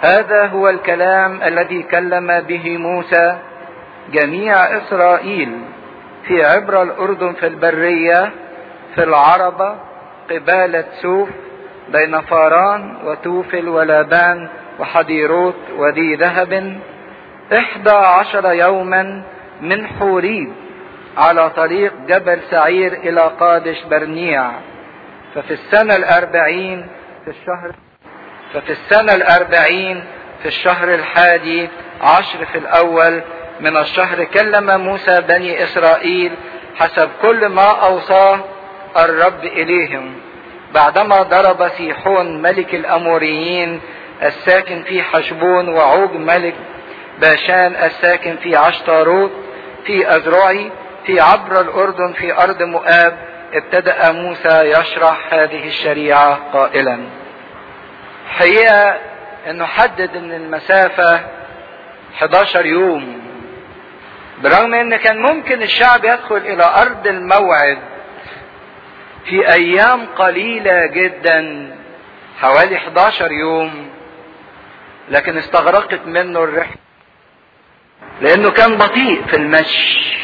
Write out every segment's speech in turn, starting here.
هذا هو الكلام الذي كلم به موسى جميع اسرائيل في عبر الاردن في البريه في العربه قباله سوف بين فاران وتوفل ولابان وحديروت وذي ذهب احدى عشر يوما من حوريب على طريق جبل سعير الى قادش برنيع ففي السنة الاربعين في الشهر ففي السنة الاربعين في الشهر الحادي عشر في الاول من الشهر كلم موسى بني اسرائيل حسب كل ما اوصاه الرب اليهم بعدما ضرب سيحون ملك الاموريين الساكن في حشبون وعوج ملك باشان الساكن في عشتاروت في أزرعي في عبر الأردن في أرض مؤاب ابتدأ موسى يشرح هذه الشريعة قائلا حقيقة انه حدد ان المسافة 11 يوم برغم ان كان ممكن الشعب يدخل الى ارض الموعد في ايام قليلة جدا حوالي 11 يوم لكن استغرقت منه الرحلة لانه كان بطيء في المشي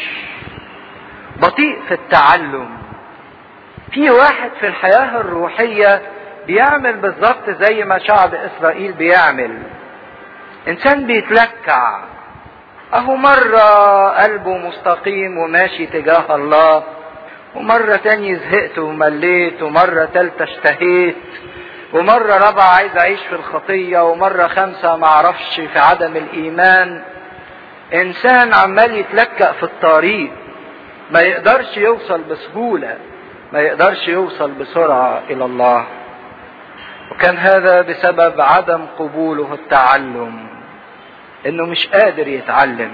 بطيء في التعلم في واحد في الحياة الروحية بيعمل بالظبط زي ما شعب اسرائيل بيعمل انسان بيتلكع اهو مرة قلبه مستقيم وماشي تجاه الله ومرة تانية زهقت ومليت ومرة تالتة اشتهيت ومرة رابعة عايز اعيش في الخطية ومرة خمسة معرفش في عدم الايمان انسان عمال يتلكأ في الطريق ما يقدرش يوصل بسهولة ما يقدرش يوصل بسرعة الى الله وكان هذا بسبب عدم قبوله التعلم انه مش قادر يتعلم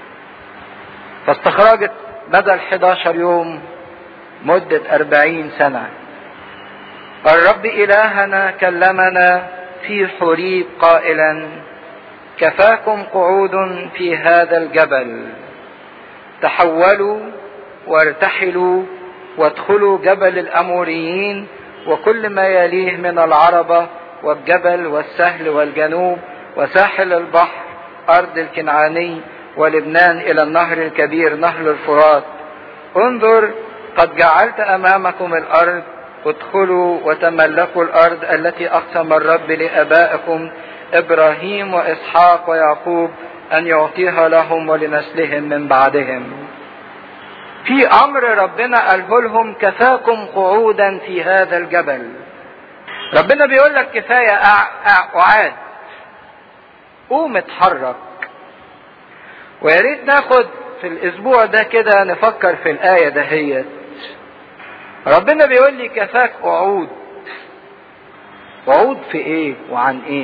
فاستخرجت بدل 11 يوم مدة 40 سنة الرب إلهنا كلمنا في حريب قائلا كفاكم قعود في هذا الجبل تحولوا وارتحلوا وادخلوا جبل الأموريين وكل ما يليه من العربة والجبل والسهل والجنوب وساحل البحر أرض الكنعاني ولبنان إلى النهر الكبير نهر الفرات انظر قد جعلت أمامكم الأرض ادخلوا وتملكوا الأرض التي أقسم الرب لآبائكم إبراهيم وإسحاق ويعقوب أن يعطيها لهم ولنسلهم من بعدهم في أمر ربنا قاله لهم كفاكم قعودا في هذا الجبل ربنا بيقول لك كفاية قعاد قوم اتحرك ويا ريت ناخد في الاسبوع ده كده نفكر في الايه دهيت ربنا بيقول لي كفاك قعود قعود في ايه وعن ايه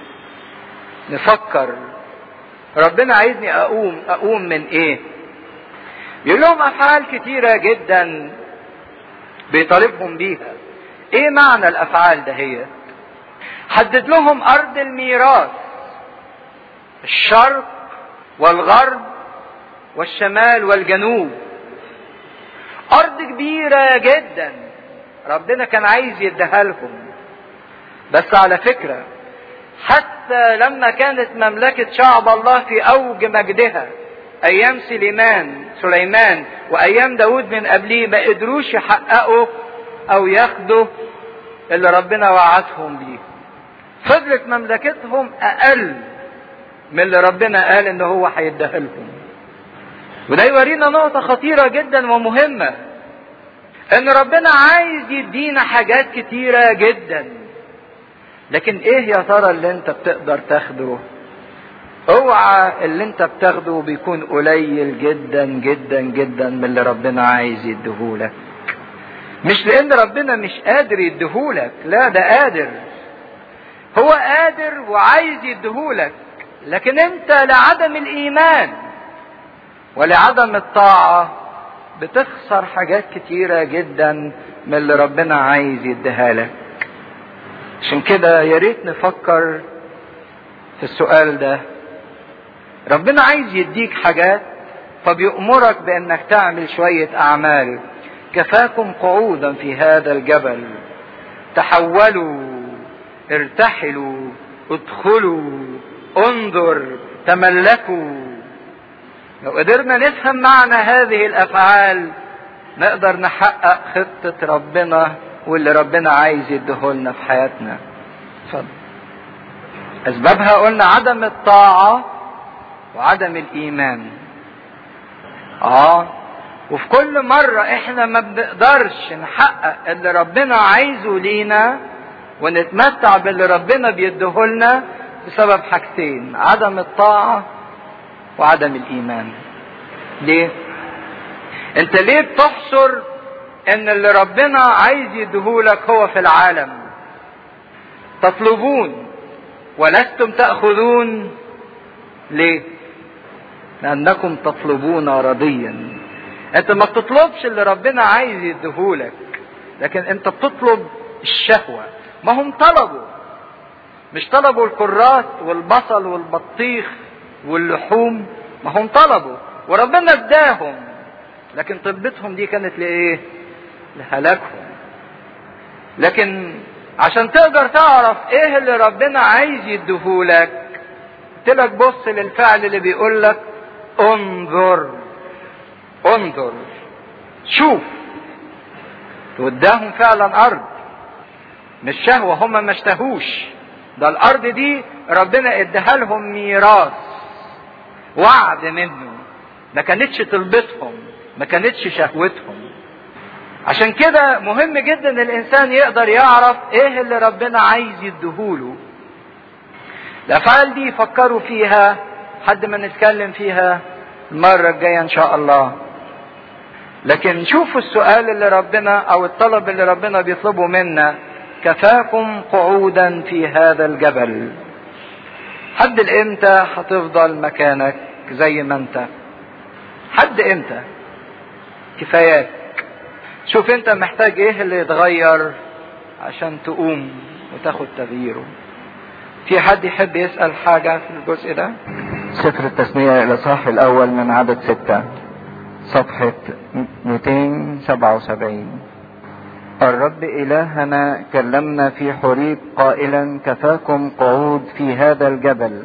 نفكر ربنا عايزني اقوم اقوم من ايه يقول لهم افعال كتيره جدا بيطالبهم بيها ايه معنى الافعال دهيت حدد لهم ارض الميراث الشرق والغرب والشمال والجنوب ارض كبيرة جدا ربنا كان عايز يديها لهم بس على فكرة حتى لما كانت مملكة شعب الله في اوج مجدها ايام سليمان سليمان وايام داود من قبليه ما قدروش يحققوا او ياخدوا اللي ربنا وعدهم بيه فضلت مملكتهم اقل من اللي ربنا قال ان هو هيديها لهم وده يورينا نقطة خطيرة جدا ومهمة ان ربنا عايز يدينا حاجات كتيرة جدا لكن ايه يا ترى اللي انت بتقدر تاخده اوعى اللي انت بتاخده بيكون قليل جدا جدا جدا من اللي ربنا عايز يديهولك مش لان ربنا مش قادر يديهولك لا ده قادر هو قادر وعايز يديهولك لكن انت لعدم الايمان ولعدم الطاعة بتخسر حاجات كتيرة جدا من اللي ربنا عايز يديها لك عشان كده يا ريت نفكر في السؤال ده ربنا عايز يديك حاجات فبيأمرك بانك تعمل شوية اعمال كفاكم قعودا في هذا الجبل تحولوا ارتحلوا ادخلوا انظر تملكوا لو قدرنا نفهم معنى هذه الافعال نقدر نحقق خطة ربنا واللي ربنا عايز يديهولنا في حياتنا اتفضل اسبابها قلنا عدم الطاعة وعدم الايمان اه وفي كل مرة احنا ما بنقدرش نحقق اللي ربنا عايزه لينا ونتمتع باللي ربنا بيديهولنا بسبب حاجتين عدم الطاعة وعدم الايمان ليه انت ليه بتحصر ان اللي ربنا عايز يديهولك هو في العالم تطلبون ولستم تأخذون ليه لأنكم تطلبون رضيا انت ما بتطلبش اللي ربنا عايز يديهولك لكن انت بتطلب الشهوة ما هم طلبوا مش طلبوا الكرات والبصل والبطيخ واللحوم ما هم طلبوا وربنا اداهم لكن طلبتهم دي كانت لايه لهلاكهم لكن عشان تقدر تعرف ايه اللي ربنا عايز يديهولك قلت لك بص للفعل اللي بيقول لك انظر انظر شوف واداهم فعلا ارض مش شهوه هم ما اشتهوش ده الارض دي ربنا اداها لهم ميراث وعد منه ما كانتش طلبتهم ما كانتش شهوتهم عشان كده مهم جدا الانسان يقدر يعرف ايه اللي ربنا عايز يديهوله الافعال دي فكروا فيها حد ما نتكلم فيها المرة الجاية ان شاء الله لكن شوفوا السؤال اللي ربنا او الطلب اللي ربنا بيطلبه منا كفاكم قعودا في هذا الجبل حد امتى هتفضل مكانك زي ما انت حد امتى كفاياك شوف انت محتاج ايه اللي يتغير عشان تقوم وتاخد تغييره في حد يحب يسأل حاجة في الجزء ده سفر التثنية الإصحاح الأول من عدد ستة صفحة 277 الرب إلهنا كلمنا في حريب قائلا كفاكم قعود في هذا الجبل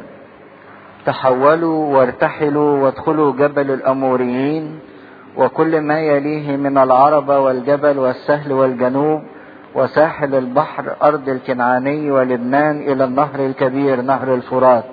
تحولوا وارتحلوا وادخلوا جبل الأموريين وكل ما يليه من العربة والجبل والسهل والجنوب وساحل البحر أرض الكنعاني ولبنان إلى النهر الكبير نهر الفرات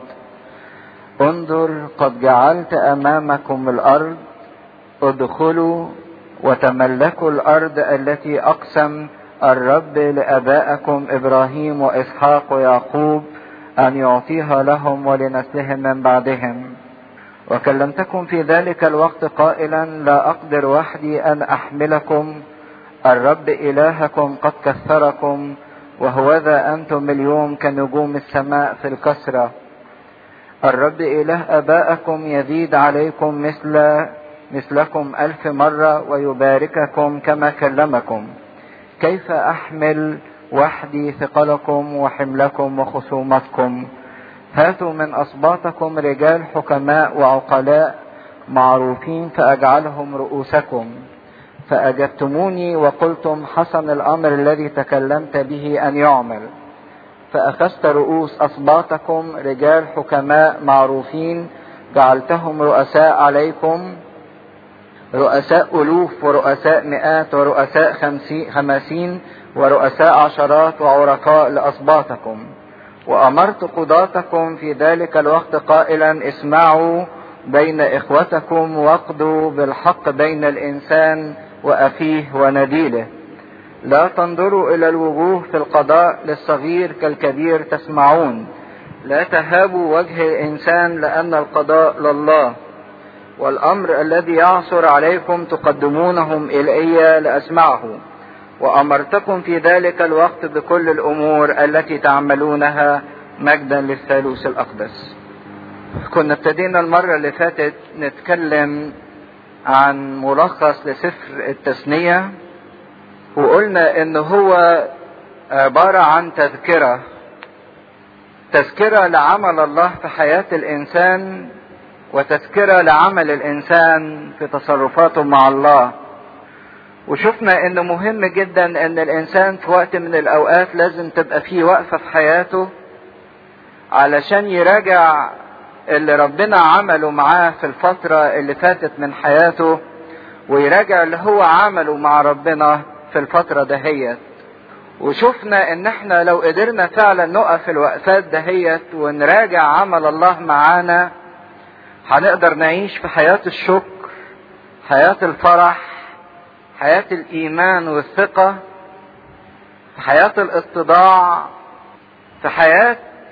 انظر قد جعلت أمامكم الأرض ادخلوا وتملكوا الأرض التي أقسم الرب لآبائكم إبراهيم وإسحاق ويعقوب أن يعطيها لهم ولنسلهم من بعدهم وكلمتكم في ذلك الوقت قائلا لا أقدر وحدي أن أحملكم الرب إلهكم قد كثركم وهوذا أنتم اليوم كنجوم السماء في الكسرة الرب إله أبائكم يزيد عليكم مثل مثلكم ألف مرة ويبارككم كما كلمكم كيف أحمل وحدي ثقلكم وحملكم وخصومتكم هاتوا من أصباطكم رجال حكماء وعقلاء معروفين فأجعلهم رؤوسكم فأجبتموني وقلتم حسن الأمر الذي تكلمت به أن يعمل فأخذت رؤوس أصباطكم رجال حكماء معروفين جعلتهم رؤساء عليكم رؤساء ألوف ورؤساء مئات ورؤساء خمسين ورؤساء عشرات وعرقاء لأصباطكم وأمرت قضاتكم في ذلك الوقت قائلا اسمعوا بين إخوتكم واقضوا بالحق بين الإنسان وأخيه ونديله لا تنظروا إلى الوجوه في القضاء للصغير كالكبير تسمعون لا تهابوا وجه الإنسان لأن القضاء لله والأمر الذي يعصر عليكم تقدمونهم إلي لأسمعه وأمرتكم في ذلك الوقت بكل الأمور التي تعملونها مجدا للثالوث الأقدس كنا ابتدينا المرة اللي فاتت نتكلم عن ملخص لسفر التثنية وقلنا ان هو عبارة عن تذكرة تذكرة لعمل الله في حياة الانسان وتذكرة لعمل الانسان في تصرفاته مع الله وشفنا انه مهم جدا ان الانسان في وقت من الاوقات لازم تبقى فيه وقفة في حياته علشان يراجع اللي ربنا عمله معاه في الفترة اللي فاتت من حياته ويراجع اللي هو عمله مع ربنا في الفترة دهيت وشفنا ان احنا لو قدرنا فعلا نقف الوقفات دهيت ونراجع عمل الله معانا هنقدر نعيش في حياة الشكر حياة الفرح حياة الإيمان والثقة في حياة الاتضاع في حياة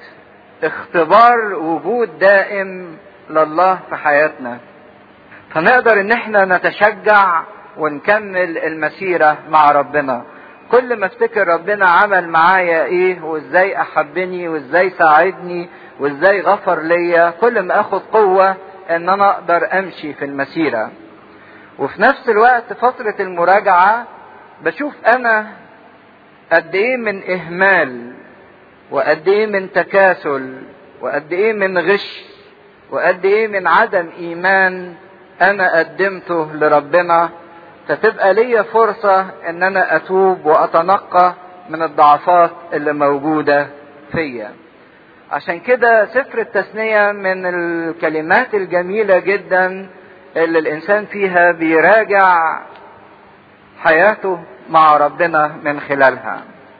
اختبار وجود دائم لله في حياتنا فنقدر ان احنا نتشجع ونكمل المسيرة مع ربنا كل ما افتكر ربنا عمل معايا ايه وازاي احبني وازاي ساعدني وازاي غفر ليا كل ما اخد قوة ان انا اقدر امشي في المسيرة وفي نفس الوقت فترة المراجعة بشوف انا قد ايه من اهمال وقد ايه من تكاسل وقد ايه من غش وقد ايه من عدم ايمان انا قدمته لربنا فتبقى ليا فرصة ان انا اتوب واتنقى من الضعفات اللي موجودة فيا عشان كده سفر التثنية من الكلمات الجميلة جدا اللي الانسان فيها بيراجع حياته مع ربنا من خلالها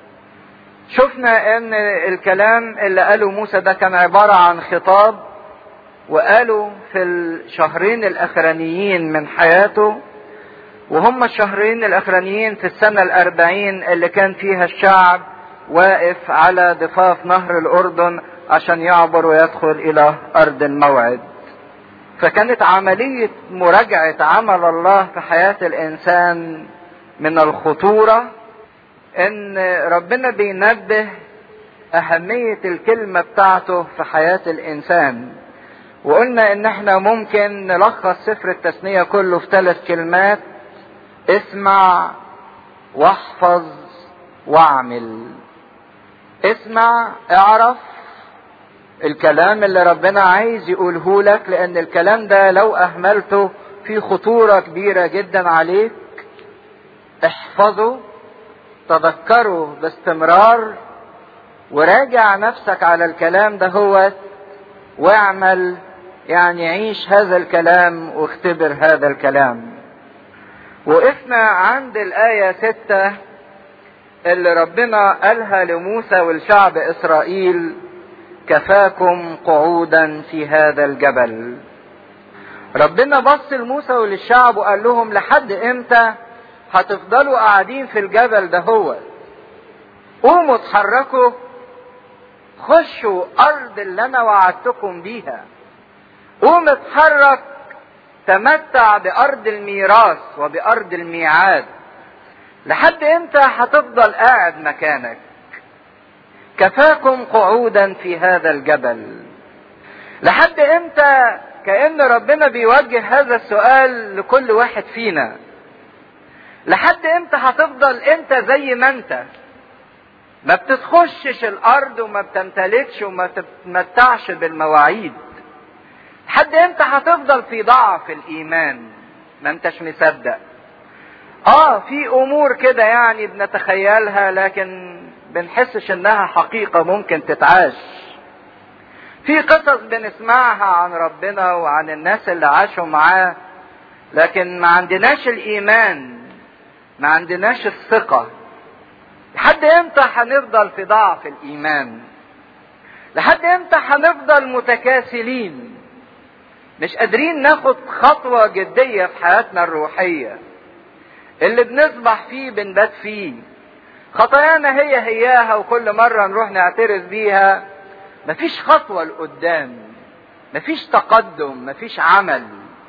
شفنا ان الكلام اللي قاله موسى ده كان عبارة عن خطاب وقاله في الشهرين الاخرانيين من حياته وهم الشهرين الاخرانيين في السنة الاربعين اللي كان فيها الشعب واقف على ضفاف نهر الاردن عشان يعبر ويدخل الى ارض الموعد فكانت عملية مراجعة عمل الله في حياة الانسان من الخطورة ان ربنا بينبه اهمية الكلمة بتاعته في حياة الانسان وقلنا ان احنا ممكن نلخص سفر التثنية كله في ثلاث كلمات اسمع واحفظ واعمل اسمع اعرف الكلام اللي ربنا عايز يقوله لك لان الكلام ده لو اهملته في خطورة كبيرة جدا عليك احفظه تذكره باستمرار وراجع نفسك على الكلام ده هو واعمل يعني عيش هذا الكلام واختبر هذا الكلام وقفنا عند الآية ستة اللي ربنا قالها لموسى والشعب إسرائيل كفاكم قعودا في هذا الجبل ربنا بص لموسى وللشعب وقال لهم لحد امتى هتفضلوا قاعدين في الجبل ده هو قوموا اتحركوا خشوا ارض اللي انا وعدتكم بيها قوم اتحرك تمتع بارض الميراث وبارض الميعاد لحد امتى هتفضل قاعد مكانك كفاكم قعودا في هذا الجبل لحد امتى كأن ربنا بيوجه هذا السؤال لكل واحد فينا لحد امتى هتفضل انت زي ما انت ما بتتخشش الارض وما بتمتلكش وما تتمتعش بالمواعيد لحد امتى هتفضل في ضعف الايمان ما انتش مصدق اه في امور كده يعني بنتخيلها لكن بنحسش انها حقيقة ممكن تتعاش في قصص بنسمعها عن ربنا وعن الناس اللي عاشوا معاه لكن ما عندناش الايمان ما عندناش الثقة لحد امتى هنفضل في ضعف الايمان لحد امتى هنفضل متكاسلين مش قادرين ناخد خطوة جدية في حياتنا الروحية اللي بنصبح فيه بنبات فيه خطايانا هي هياها وكل مرة نروح نعترف بيها مفيش خطوة لقدام مفيش تقدم مفيش عمل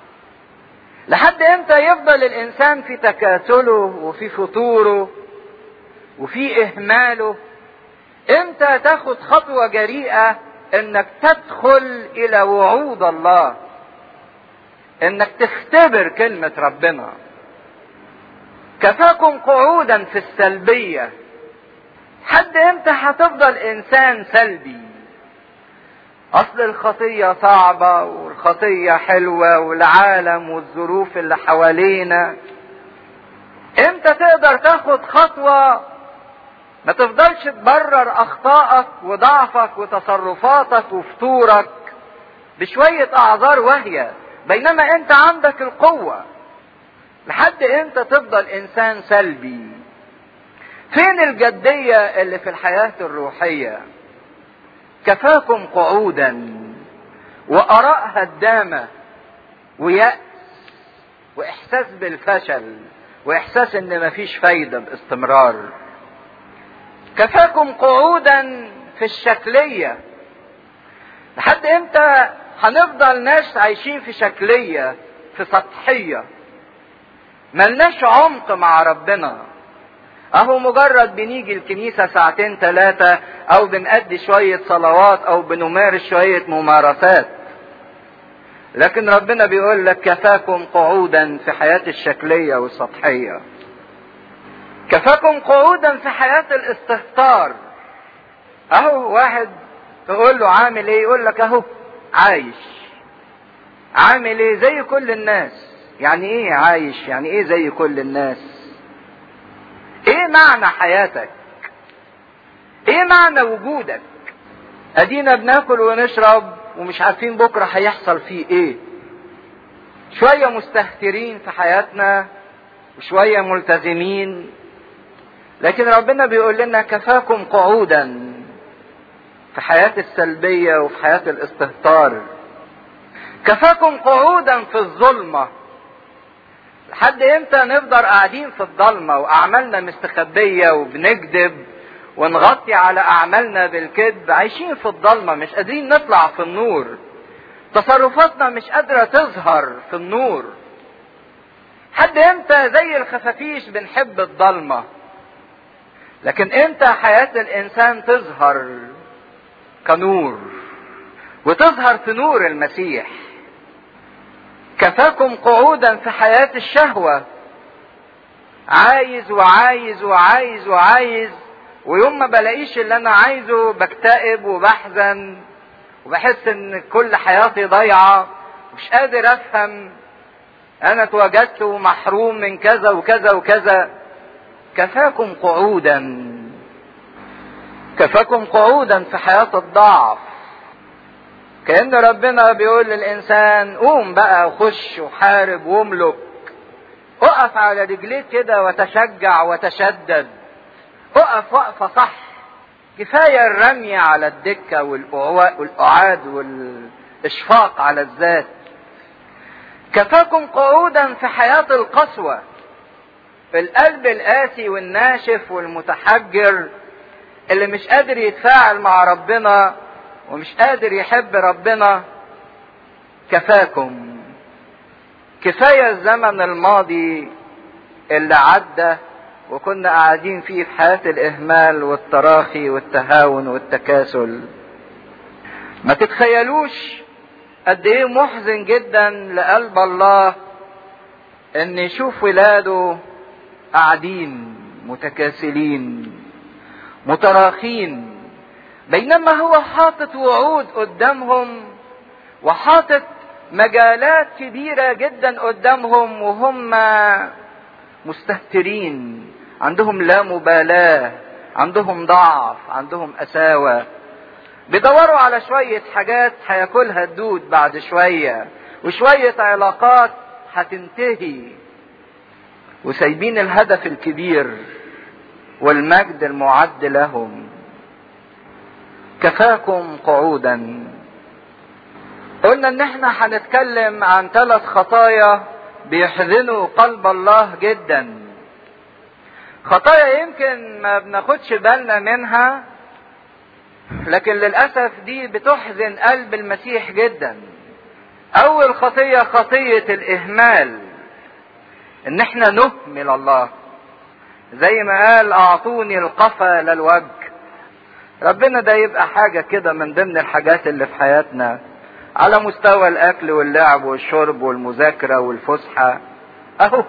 لحد امتى يفضل الانسان في تكاسله وفي فطوره وفي اهماله امتى تاخد خطوة جريئة انك تدخل الى وعود الله انك تختبر كلمة ربنا كفاكم قعودا في السلبية حد امتى هتفضل انسان سلبي اصل الخطية صعبة والخطية حلوة والعالم والظروف اللي حوالينا امتى تقدر تاخد خطوة ما تفضلش تبرر اخطائك وضعفك وتصرفاتك وفتورك بشوية اعذار واهية بينما انت عندك القوة لحد امتى تفضل انسان سلبي فين الجدية اللي في الحياة الروحية كفاكم قعودا واراء هدامة ويأس واحساس بالفشل واحساس ان مفيش فايدة باستمرار كفاكم قعودا في الشكلية لحد امتى هنفضل ناس عايشين في شكلية في سطحية ملناش عمق مع ربنا اهو مجرد بنيجي الكنيسة ساعتين ثلاثة او بنأدي شوية صلوات او بنمارس شوية ممارسات لكن ربنا بيقول لك كفاكم قعودا في حياة الشكلية والسطحية كفاكم قعودا في حياة الاستهتار اهو واحد تقول له عامل ايه يقول لك اهو عايش عامل ايه زي كل الناس يعني ايه عايش يعني ايه زي كل الناس ايه معنى حياتك ايه معنى وجودك ادينا بناكل ونشرب ومش عارفين بكرة هيحصل فيه ايه شوية مستهترين في حياتنا وشوية ملتزمين لكن ربنا بيقول لنا كفاكم قعودا في حياة السلبية وفي حياة الاستهتار كفاكم قعودا في الظلمة لحد امتى نفضل قاعدين في الضلمة واعمالنا مستخبية وبنكذب ونغطي على اعمالنا بالكذب عايشين في الضلمة مش قادرين نطلع في النور تصرفاتنا مش قادرة تظهر في النور حد امتى زي الخفافيش بنحب الضلمة لكن امتى حياة الانسان تظهر كنور وتظهر في نور المسيح كفاكم قعودا في حياة الشهوة عايز وعايز وعايز وعايز ويوم ما بلاقيش اللي انا عايزه بكتئب وبحزن وبحس ان كل حياتي ضايعة مش قادر افهم انا اتوجدت محروم من كذا وكذا وكذا كفاكم قعودا كفاكم قعودا في حياة الضعف كأن ربنا بيقول للإنسان قوم بقى وخش وحارب واملك اقف على رجليك كده وتشجع وتشدد اقف وقفة صح كفاية الرمي على الدكة والقعاد والإشفاق على الذات كفاكم قعودا في حياة القسوة القلب القاسي والناشف والمتحجر اللي مش قادر يتفاعل مع ربنا ومش قادر يحب ربنا كفاكم كفاية الزمن الماضي اللي عدى وكنا قاعدين فيه في حياة الإهمال والتراخي والتهاون والتكاسل ما تتخيلوش قد ايه محزن جدا لقلب الله ان يشوف ولاده قاعدين متكاسلين متراخين بينما هو حاطط وعود قدامهم وحاطط مجالات كبيرة جدا قدامهم وهم مستهترين عندهم لا مبالاة عندهم ضعف عندهم قساوة بيدوروا على شوية حاجات هياكلها الدود بعد شوية وشوية علاقات هتنتهي وسايبين الهدف الكبير والمجد المعد لهم كفاكم قعودا قلنا ان احنا هنتكلم عن ثلاث خطايا بيحزنوا قلب الله جدا خطايا يمكن ما بناخدش بالنا منها لكن للاسف دي بتحزن قلب المسيح جدا اول خطيه خطيه الاهمال ان احنا نهمل الله زي ما قال اعطوني القفا للوجه ربنا ده يبقى حاجة كده من ضمن الحاجات اللي في حياتنا على مستوى الاكل واللعب والشرب والمذاكرة والفسحة اهو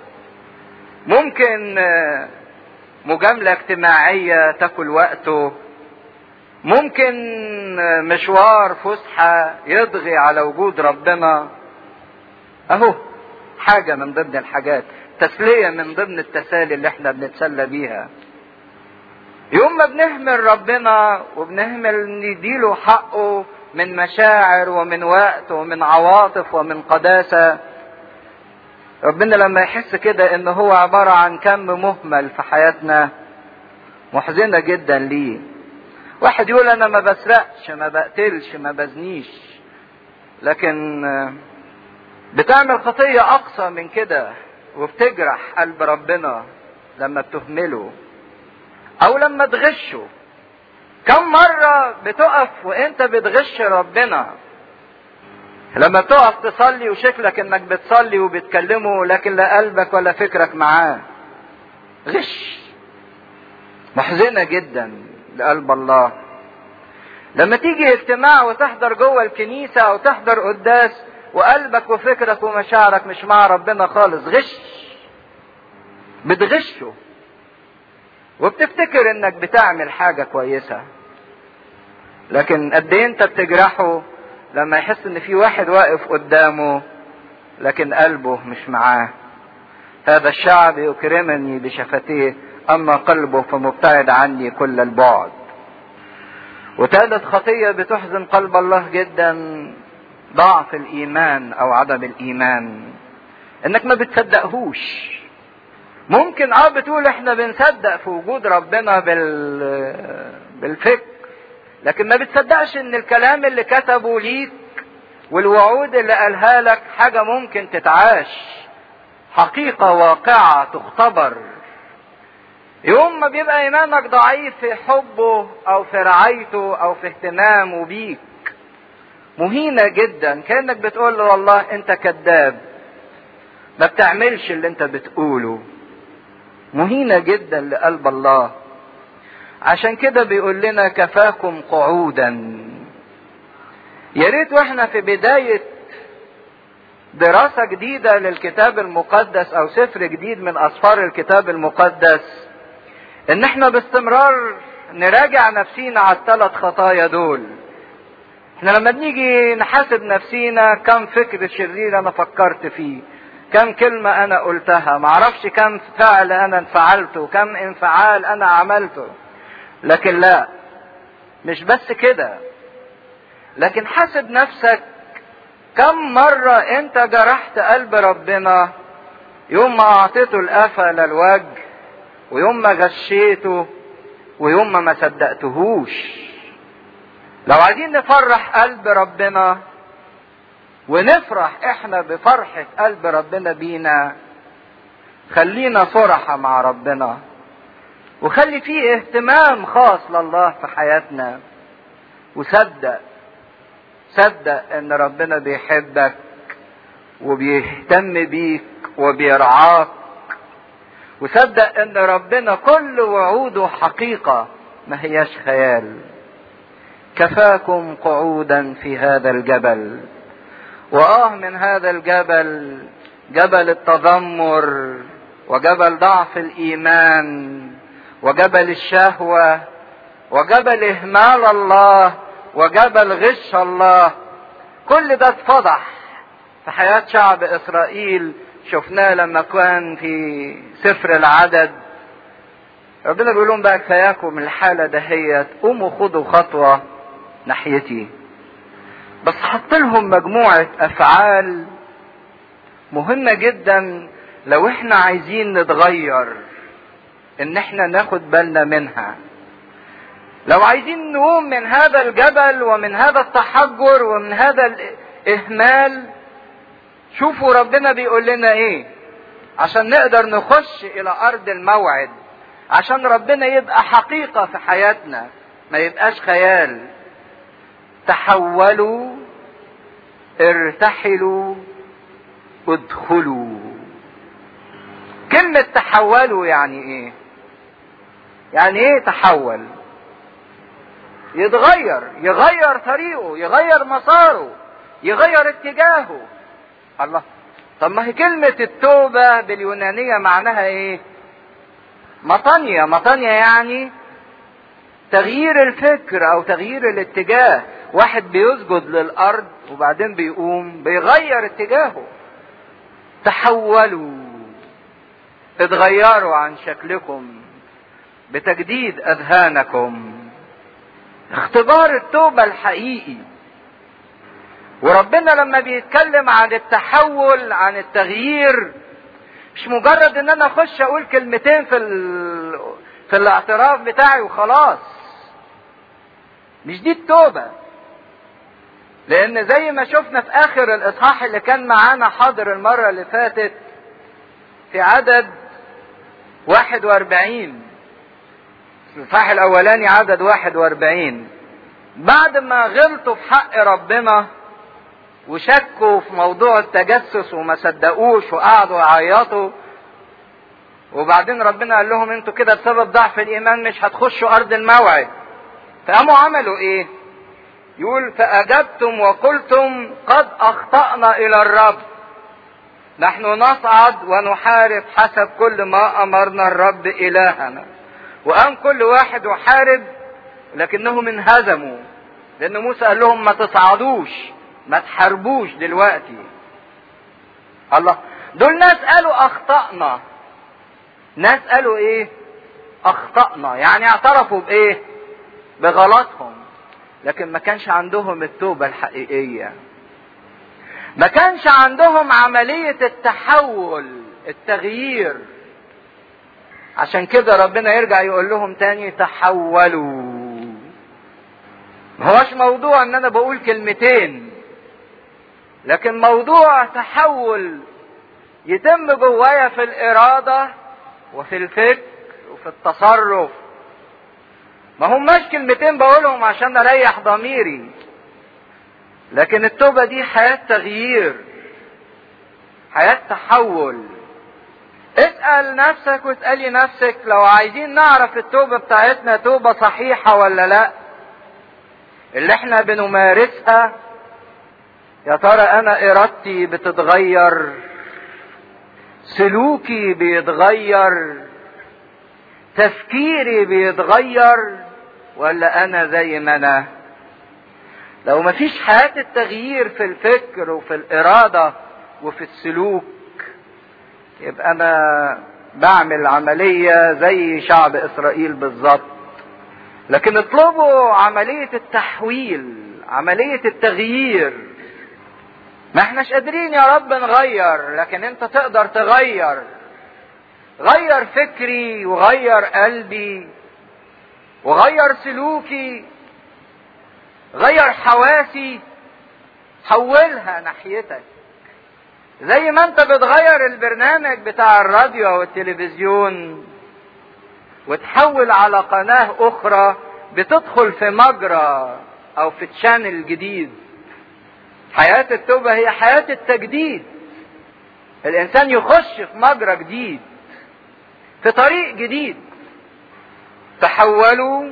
ممكن مجاملة اجتماعية تاكل وقته ممكن مشوار فسحة يضغي على وجود ربنا اهو حاجة من ضمن الحاجات تسلية من ضمن التسالي اللي احنا بنتسلى بيها يوم ما بنهمل ربنا وبنهمل نديله حقه من مشاعر ومن وقت ومن عواطف ومن قداسة ربنا لما يحس كده ان هو عبارة عن كم مهمل في حياتنا محزنة جدا ليه واحد يقول انا ما بسرقش ما بقتلش ما بزنيش لكن بتعمل خطية اقصى من كده وبتجرح قلب ربنا لما بتهمله او لما تغشه كم مرة بتقف وانت بتغش ربنا لما تقف تصلي وشكلك انك بتصلي وبتكلمه لكن لا قلبك ولا فكرك معاه غش محزنة جدا لقلب الله لما تيجي اجتماع وتحضر جوه الكنيسة او تحضر قداس وقلبك وفكرك ومشاعرك مش مع ربنا خالص غش بتغشه وبتفتكر انك بتعمل حاجة كويسة لكن قد ايه انت بتجرحه لما يحس ان في واحد واقف قدامه لكن قلبه مش معاه هذا الشعب يكرمني بشفتيه اما قلبه فمبتعد عني كل البعد وثالث خطية بتحزن قلب الله جدا ضعف الايمان او عدم الايمان انك ما بتصدقهوش ممكن اه بتقول احنا بنصدق في وجود ربنا بال بالفكر لكن ما بتصدقش ان الكلام اللي كتبه ليك والوعود اللي قالها لك حاجة ممكن تتعاش حقيقة واقعة تختبر يوم ما بيبقى ايمانك ضعيف في حبه او في رعايته او في اهتمامه بيك مهينة جدا كأنك بتقول له والله انت كذاب ما بتعملش اللي انت بتقوله مهينة جدا لقلب الله عشان كده بيقول لنا كفاكم قعودا يا ريت واحنا في بداية دراسة جديدة للكتاب المقدس او سفر جديد من اسفار الكتاب المقدس ان احنا باستمرار نراجع نفسينا على الثلاث خطايا دول احنا لما بنيجي نحاسب نفسينا كم فكر شرير انا فكرت فيه كم كلمة انا قلتها معرفش كم فعل انا انفعلته كم انفعال انا عملته لكن لا مش بس كده لكن حاسب نفسك كم مرة انت جرحت قلب ربنا يوم ما اعطيته القفا للوجه ويوم ما غشيته ويوم ما ما صدقتهوش لو عايزين نفرح قلب ربنا ونفرح احنا بفرحة قلب ربنا بينا خلينا صرحة مع ربنا وخلي فيه اهتمام خاص لله في حياتنا وصدق صدق ان ربنا بيحبك وبيهتم بيك وبيرعاك وصدق ان ربنا كل وعوده حقيقة ما هياش خيال كفاكم قعودا في هذا الجبل واه من هذا الجبل جبل التذمر وجبل ضعف الايمان وجبل الشهوه وجبل اهمال الله وجبل غش الله كل ده اتفضح في حياه شعب اسرائيل شفناه لما كان في سفر العدد ربنا بيقول لهم بقى كفاياكم الحاله دهيت قوموا خدوا خطوه ناحيتي بس حط لهم مجموعة أفعال مهمة جدا لو احنا عايزين نتغير ان احنا ناخد بالنا منها لو عايزين نقوم من هذا الجبل ومن هذا التحجر ومن هذا الإهمال شوفوا ربنا بيقول لنا ايه عشان نقدر نخش الى ارض الموعد عشان ربنا يبقى حقيقة في حياتنا ما يبقاش خيال تحولوا ارتحلوا ادخلوا كلمة تحولوا يعني ايه يعني ايه تحول يتغير يغير طريقه يغير مساره يغير اتجاهه الله طب ما هي كلمة التوبة باليونانية معناها ايه مطانية مطانية يعني تغيير الفكر او تغيير الاتجاه واحد بيسجد للارض وبعدين بيقوم بيغير اتجاهه تحولوا اتغيروا عن شكلكم بتجديد اذهانكم اختبار التوبة الحقيقي وربنا لما بيتكلم عن التحول عن التغيير مش مجرد ان انا اخش اقول كلمتين في ال... في الاعتراف بتاعي وخلاص مش دي التوبة لان زي ما شفنا في اخر الاصحاح اللي كان معانا حاضر المرة اللي فاتت في عدد 41 الاصحاح الاولاني عدد 41 بعد ما غلطوا في حق ربنا وشكوا في موضوع التجسس وما صدقوش وقعدوا يعيطوا وبعدين ربنا قال لهم انتوا كده بسبب ضعف الايمان مش هتخشوا ارض الموعد فقاموا عملوا ايه يقول فاجبتم وقلتم قد اخطانا الى الرب نحن نصعد ونحارب حسب كل ما امرنا الرب الهنا وقام كل واحد يحارب لكنهم انهزموا لان موسى قال لهم ما تصعدوش ما تحاربوش دلوقتي الله دول ناس قالوا اخطأنا ناس قالوا ايه اخطأنا يعني اعترفوا بايه بغلطهم لكن ما كانش عندهم التوبة الحقيقية ما كانش عندهم عملية التحول التغيير عشان كده ربنا يرجع يقول لهم تاني تحولوا ما هوش موضوع ان انا بقول كلمتين لكن موضوع تحول يتم جوايا في الإرادة وفي الفكر وفي التصرف ما هماش كلمتين بقولهم عشان أريح ضميري لكن التوبة دي حياة تغيير حياة تحول اسأل نفسك واسألي نفسك لو عايزين نعرف التوبة بتاعتنا توبة صحيحة ولا لا اللي احنا بنمارسها يا ترى انا ارادتي بتتغير سلوكي بيتغير تفكيري بيتغير ولا انا زي ما انا لو مفيش حياة التغيير في الفكر وفي الارادة وفي السلوك يبقى انا بعمل عملية زي شعب اسرائيل بالظبط لكن اطلبوا عملية التحويل عملية التغيير ما احناش قادرين يا رب نغير لكن انت تقدر تغير غير فكري وغير قلبي وغير سلوكي غير حواسي حولها ناحيتك زي ما انت بتغير البرنامج بتاع الراديو او التلفزيون وتحول على قناة اخرى بتدخل في مجرى او في تشانل جديد حياة التوبة هي حياة التجديد الانسان يخش في مجرى جديد في طريق جديد تحولوا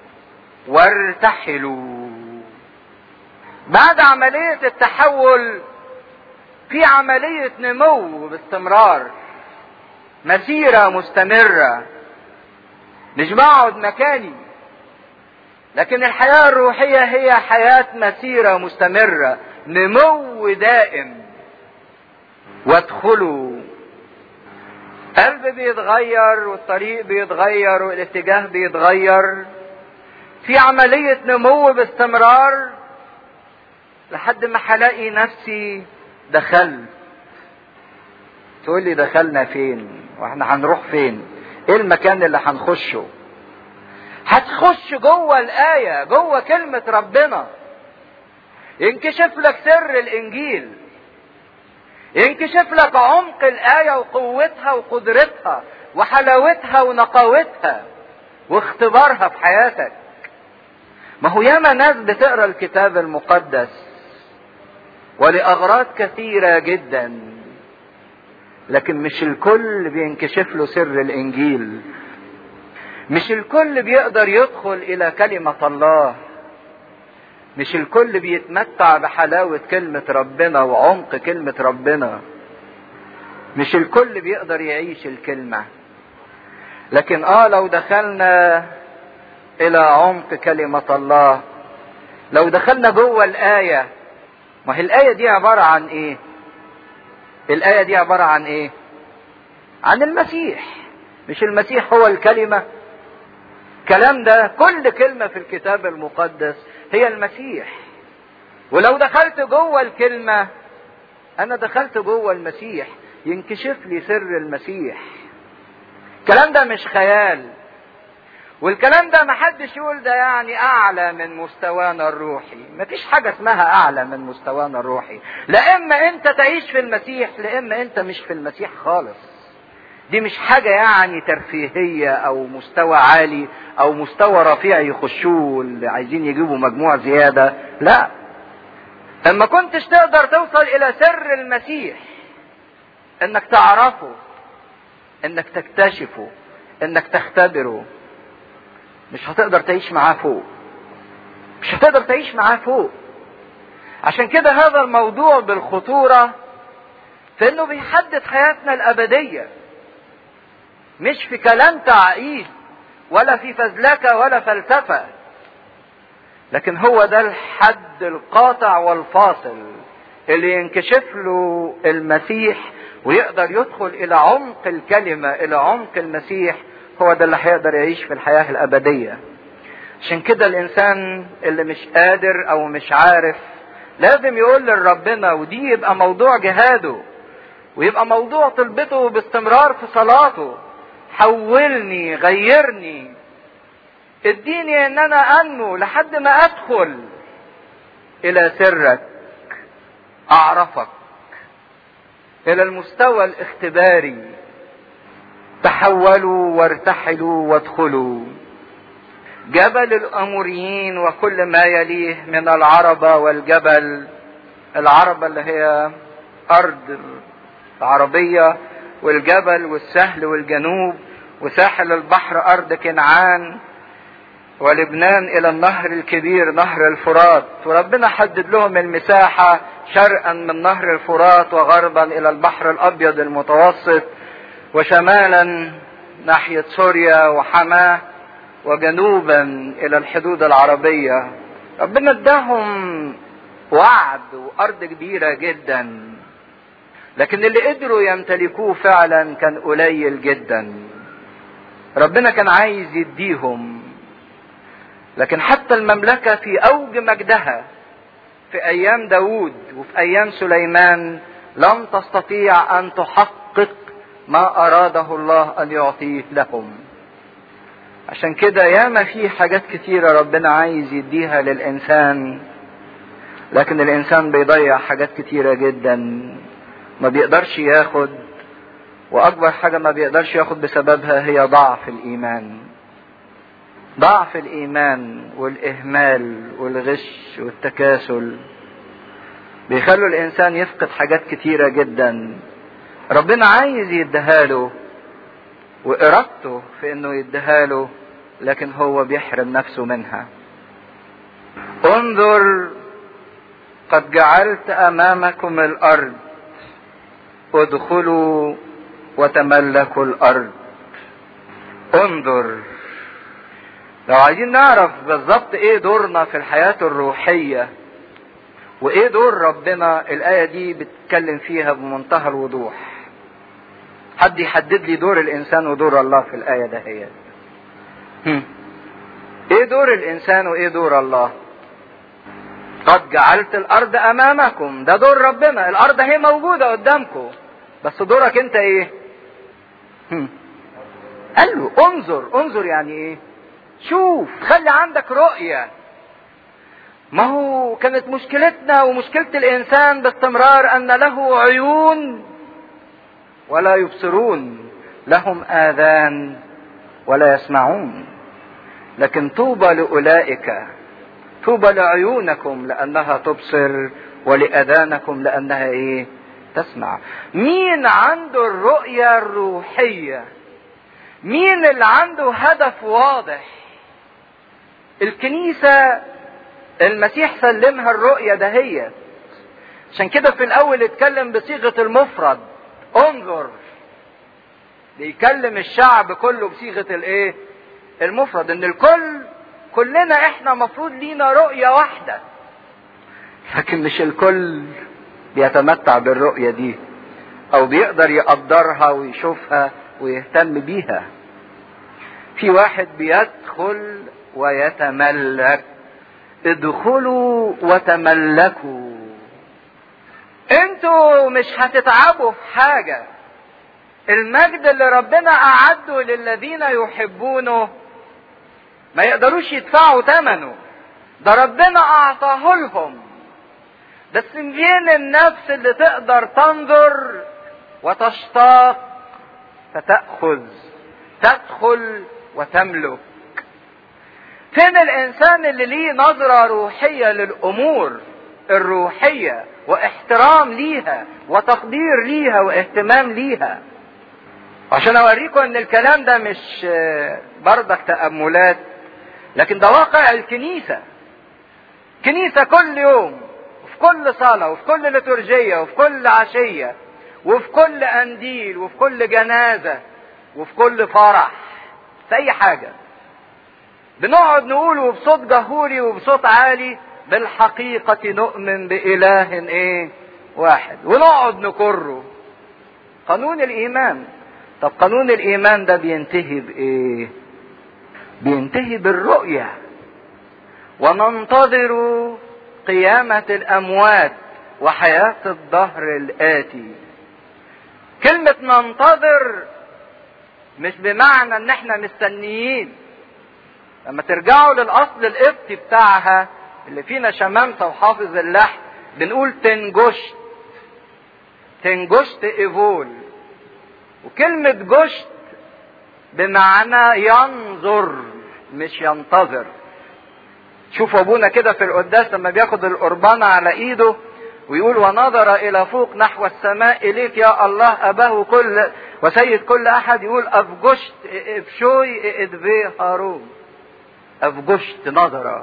وارتحلوا بعد عملية التحول في عملية نمو باستمرار مسيرة مستمرة مش بقعد مكاني لكن الحياة الروحية هي حياة مسيرة مستمرة نمو دائم وادخلوا قلب بيتغير والطريق بيتغير والاتجاه بيتغير في عملية نمو باستمرار لحد ما هلاقي نفسي دخلت تقول لي دخلنا فين واحنا هنروح فين ايه المكان اللي هنخشه هتخش جوه الآية جوه كلمة ربنا ينكشف لك سر الإنجيل ينكشف لك عمق الآية وقوتها وقدرتها وحلاوتها ونقاوتها واختبارها في حياتك ما هو ياما ناس بتقرا الكتاب المقدس ولأغراض كثيرة جدا لكن مش الكل بينكشف له سر الإنجيل مش الكل بيقدر يدخل إلى كلمة الله مش الكل بيتمتع بحلاوة كلمة ربنا وعمق كلمة ربنا مش الكل بيقدر يعيش الكلمة لكن اه لو دخلنا الى عمق كلمة الله لو دخلنا جوه الآية ما هي الآية دي عبارة عن ايه الآية دي عبارة عن ايه عن المسيح مش المسيح هو الكلمة الكلام ده كل كلمة في الكتاب المقدس هي المسيح ولو دخلت جوه الكلمة انا دخلت جوه المسيح ينكشف لي سر المسيح الكلام ده مش خيال والكلام ده محدش يقول ده يعني اعلى من مستوانا الروحي مفيش حاجة اسمها اعلى من مستوانا الروحي لا اما انت تعيش في المسيح لا اما انت مش في المسيح خالص دي مش حاجة يعني ترفيهية او مستوى عالي او مستوى رفيع يخشوه اللي عايزين يجيبوا مجموع زيادة لا اما كنتش تقدر توصل الى سر المسيح انك تعرفه انك تكتشفه انك تختبره مش هتقدر تعيش معاه فوق مش هتقدر تعيش معاه فوق عشان كده هذا الموضوع بالخطورة في انه بيحدد حياتنا الابدية مش في كلام تعقيد ولا في فزلكة ولا فلسفة لكن هو ده الحد القاطع والفاصل اللي ينكشف له المسيح ويقدر يدخل الى عمق الكلمة الى عمق المسيح هو ده اللي هيقدر يعيش في الحياة الابدية عشان كده الانسان اللي مش قادر او مش عارف لازم يقول لربنا ودي يبقى موضوع جهاده ويبقى موضوع طلبته باستمرار في صلاته حولني غيرني اديني ان انا انمو لحد ما ادخل الى سرك اعرفك الى المستوى الاختباري تحولوا وارتحلوا وادخلوا جبل الاموريين وكل ما يليه من العربة والجبل العربة اللي هي ارض العربية والجبل والسهل والجنوب وساحل البحر ارض كنعان ولبنان الى النهر الكبير نهر الفرات وربنا حدد لهم المساحة شرقا من نهر الفرات وغربا الى البحر الابيض المتوسط وشمالا ناحية سوريا وحماه وجنوبا الى الحدود العربية ربنا اداهم وعد وارض كبيرة جدا لكن اللي قدروا يمتلكوه فعلا كان قليل جدا ربنا كان عايز يديهم لكن حتى المملكة في أوج مجدها في أيام داود وفي أيام سليمان لم تستطيع أن تحقق ما أراده الله أن يعطيه لهم عشان كده ياما في حاجات كتيرة ربنا عايز يديها للإنسان لكن الإنسان بيضيع حاجات كتيرة جدا ما بيقدرش ياخد وأكبر حاجة ما بيقدرش ياخد بسببها هي ضعف الإيمان ضعف الايمان والاهمال والغش والتكاسل بيخلوا الانسان يفقد حاجات كتيره جدا ربنا عايز يديها له وارادته في انه يديها له لكن هو بيحرم نفسه منها انظر قد جعلت امامكم الارض ادخلوا وتملكوا الارض انظر لو عايزين نعرف بالظبط ايه دورنا في الحياة الروحية وايه دور ربنا الآية دي بتتكلم فيها بمنتهى الوضوح حد يحدد لي دور الإنسان ودور الله في الآية ده هي ايه دور الإنسان وايه دور الله قد جعلت الأرض أمامكم ده دور ربنا الأرض هي موجودة قدامكم بس دورك انت ايه قال له انظر انظر يعني ايه شوف خلي عندك رؤية ما هو كانت مشكلتنا ومشكلة الإنسان باستمرار أن له عيون ولا يبصرون لهم آذان ولا يسمعون لكن طوبى لأولئك طوبى لعيونكم لأنها تبصر ولأذانكم لأنها إيه تسمع مين عنده الرؤية الروحية مين اللي عنده هدف واضح الكنيسة المسيح سلمها الرؤية دهية عشان كده في الأول اتكلم بصيغة المفرد انظر بيكلم الشعب كله بصيغة الايه المفرد ان الكل كلنا احنا مفروض لينا رؤية واحدة لكن مش الكل بيتمتع بالرؤية دي او بيقدر يقدرها ويشوفها ويهتم بيها في واحد بيدخل ويتملك ادخلوا وتملكوا انتوا مش هتتعبوا في حاجة المجد اللي ربنا اعده للذين يحبونه ما يقدروش يدفعوا ثمنه ده ربنا اعطاه لهم بس فين النفس اللي تقدر تنظر وتشتاق فتأخذ تدخل وتملك فين الانسان اللي ليه نظرة روحية للامور الروحية واحترام ليها وتقدير ليها واهتمام ليها عشان اوريكم ان الكلام ده مش بردك تأملات لكن ده واقع الكنيسة كنيسة كل يوم وفي كل صلاة وفي كل لتورجية وفي كل عشية وفي كل قنديل وفي كل جنازة وفي كل فرح في أي حاجة بنقعد نقوله بصوت جهوري وبصوت عالي بالحقيقة نؤمن بإله إيه؟ واحد ونقعد نكره قانون الإيمان طب قانون الإيمان ده بينتهي بإيه؟ بينتهي بالرؤية وننتظر قيامة الأموات وحياة الدهر الآتي كلمة ننتظر مش بمعنى ان احنا مستنيين لما ترجعوا للاصل القبطي بتاعها اللي فينا شمامسه وحافظ اللحن بنقول تنجشت تنجشت ايفول وكلمة جشت بمعنى ينظر مش ينتظر شوفوا ابونا كده في القداس لما بياخد القربانة على ايده ويقول ونظر الى فوق نحو السماء اليك يا الله اباه كل وسيد كل احد يقول افجشت افشوي ادفي هارون افجشت نظرة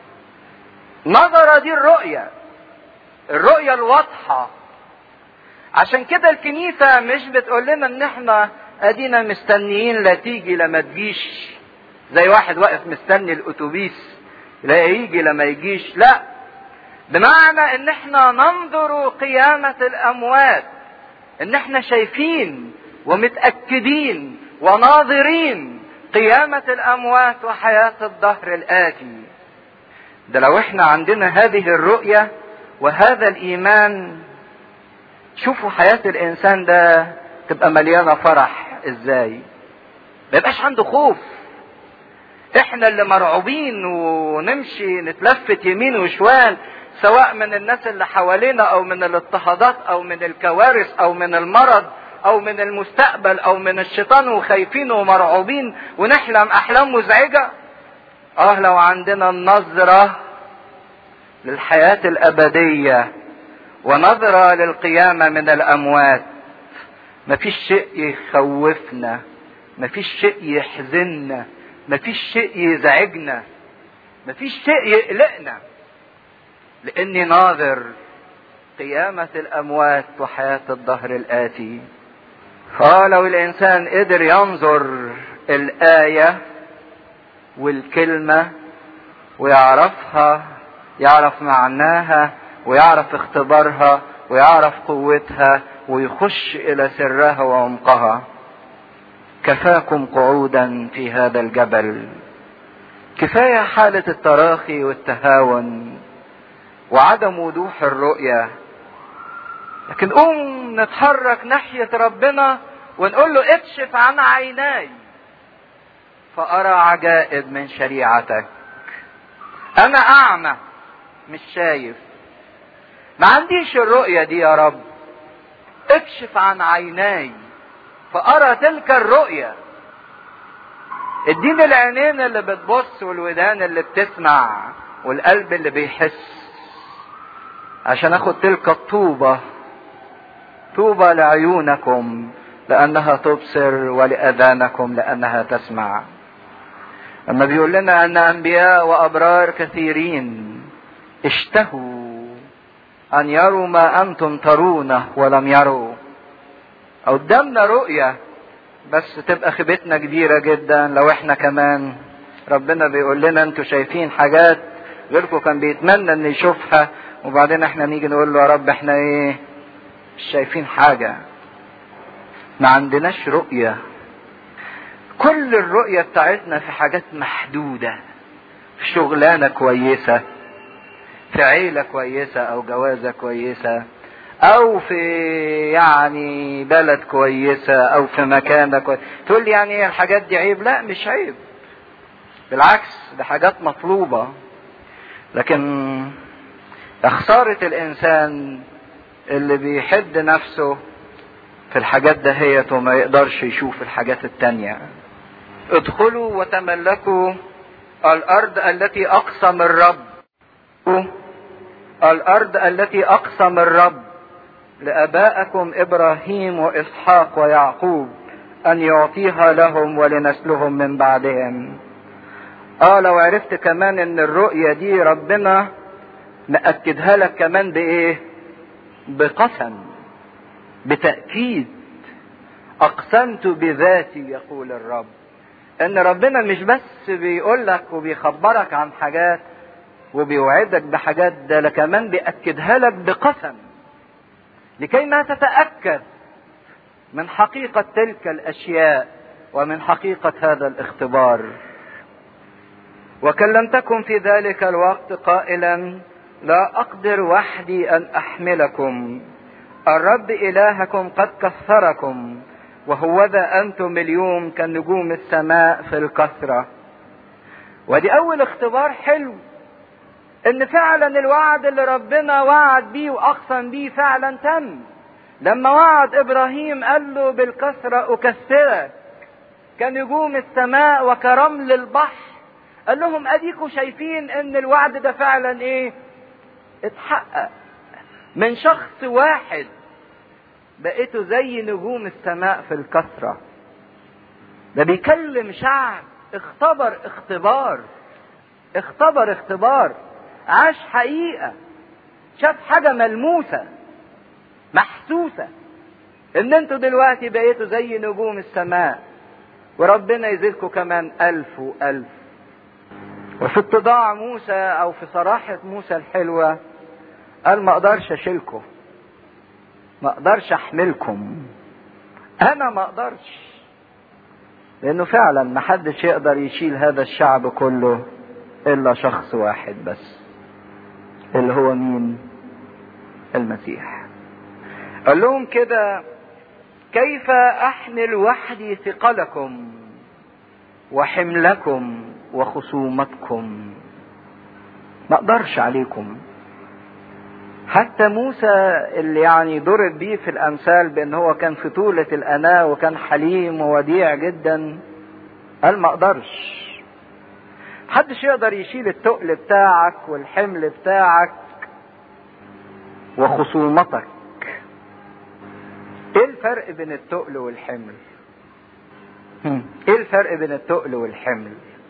نظرة دي الرؤية الرؤية الواضحة عشان كده الكنيسة مش بتقول لنا ان احنا ادينا مستنيين لا تيجي لما تجيش زي واحد واقف مستني الاتوبيس لا يجي لما يجيش لا بمعنى ان احنا ننظر قيامة الاموات ان احنا شايفين ومتأكدين وناظرين قيامة الاموات وحياة الدهر الاتي ده لو احنا عندنا هذه الرؤية وهذا الايمان شوفوا حياة الانسان ده تبقى مليانة فرح ازاي ما يبقاش عنده خوف احنا اللي مرعوبين ونمشي نتلفت يمين وشمال سواء من الناس اللي حوالينا او من الاضطهادات او من الكوارث او من المرض او من المستقبل او من الشيطان وخايفين ومرعوبين ونحلم احلام مزعجه اه لو عندنا النظره للحياه الابديه ونظره للقيامه من الاموات مفيش شيء يخوفنا مفيش شيء يحزننا مفيش شيء يزعجنا مفيش شيء يقلقنا لاني ناظر قيامة الاموات وحياة الدهر الاتي فلو الانسان قدر ينظر الاية والكلمة ويعرفها يعرف معناها ويعرف اختبارها ويعرف قوتها ويخش الى سرها وعمقها كفاكم قعودا في هذا الجبل كفايه حاله التراخي والتهاون وعدم وضوح الرؤيه لكن قوم نتحرك ناحيه ربنا ونقول له اكشف عن عيناي فارى عجائب من شريعتك انا اعمى مش شايف ما عنديش الرؤيه دي يا رب اكشف عن عيناي فأرى تلك الرؤية اديني العينين اللي بتبص والودان اللي بتسمع والقلب اللي بيحس عشان اخد تلك الطوبة طوبى لعيونكم لأنها تبصر ولأذانكم لأنها تسمع أما بيقول لنا أن أنبياء وأبرار كثيرين اشتهوا أن يروا ما أنتم ترونه ولم يروا قدامنا رؤية بس تبقى خيبتنا كبيرة جدا لو احنا كمان ربنا بيقول لنا انتوا شايفين حاجات غيركم كان بيتمنى ان يشوفها وبعدين احنا نيجي نقول له يا رب احنا ايه مش شايفين حاجة ما عندناش رؤية كل الرؤية بتاعتنا في حاجات محدودة في شغلانة كويسة في عيلة كويسة أو جوازة كويسة أو في يعني بلد كويسة أو في مكانة كويسة تقول لي يعني الحاجات دي عيب لا مش عيب بالعكس ده حاجات مطلوبة لكن خسارة الإنسان اللي بيحد نفسه في الحاجات دهيت وما يقدرش يشوف الحاجات التانية ادخلوا وتملكوا الأرض التي أقسم الرب الأرض التي أقسم الرب لآبائكم إبراهيم وإسحاق ويعقوب أن يعطيها لهم ولنسلهم من بعدهم اه لو عرفت كمان ان الرؤية دي ربنا مأكدها لك كمان بإيه بقسم بتأكيد أقسمت بذاتي يقول الرب إن ربنا مش بس بيقول لك وبيخبرك عن حاجات وبيوعدك بحاجات ده كمان بيأكدها لك بقسم لكي ما تتأكد من حقيقة تلك الأشياء ومن حقيقة هذا الاختبار وكلمتكم في ذلك الوقت قائلا لا أقدر وحدي أن أحملكم الرب إلهكم قد كثركم وهوذا أنتم اليوم كنجوم السماء في الكثرة ودي أول اختبار حلو إن فعلا الوعد اللي ربنا وعد بيه وأقسم بيه فعلا تم لما وعد إبراهيم قال له بالكثرة أكثرك كنجوم السماء وكرمل البحر قال لهم أديكم شايفين إن الوعد ده فعلا إيه اتحقق من شخص واحد بقيتوا زي نجوم السماء في الكثرة ده بيكلم شعب اختبر اختبار اختبر اختبار عاش حقيقة شاف حاجة ملموسة محسوسة ان انتوا دلوقتي بقيتوا زي نجوم السماء وربنا يزيدكم كمان ألف وألف وفي اتضاع موسى أو في صراحة موسى الحلوة قال ما أقدرش أشيلكم ما أقدرش أحملكم أنا ما أقدرش لأنه فعلا ما حدش يقدر يشيل هذا الشعب كله إلا شخص واحد بس اللي هو مين المسيح قال لهم كده كيف احمل وحدي ثقلكم وحملكم وخصومتكم ما اقدرش عليكم حتى موسى اللي يعني ضرب بيه في الامثال بان هو كان في طولة الاناة وكان حليم ووديع جدا قال ما اقدرش محدش يقدر يشيل التقل بتاعك والحمل بتاعك وخصومتك ايه الفرق بين التقل والحمل ايه الفرق بين التقل والحمل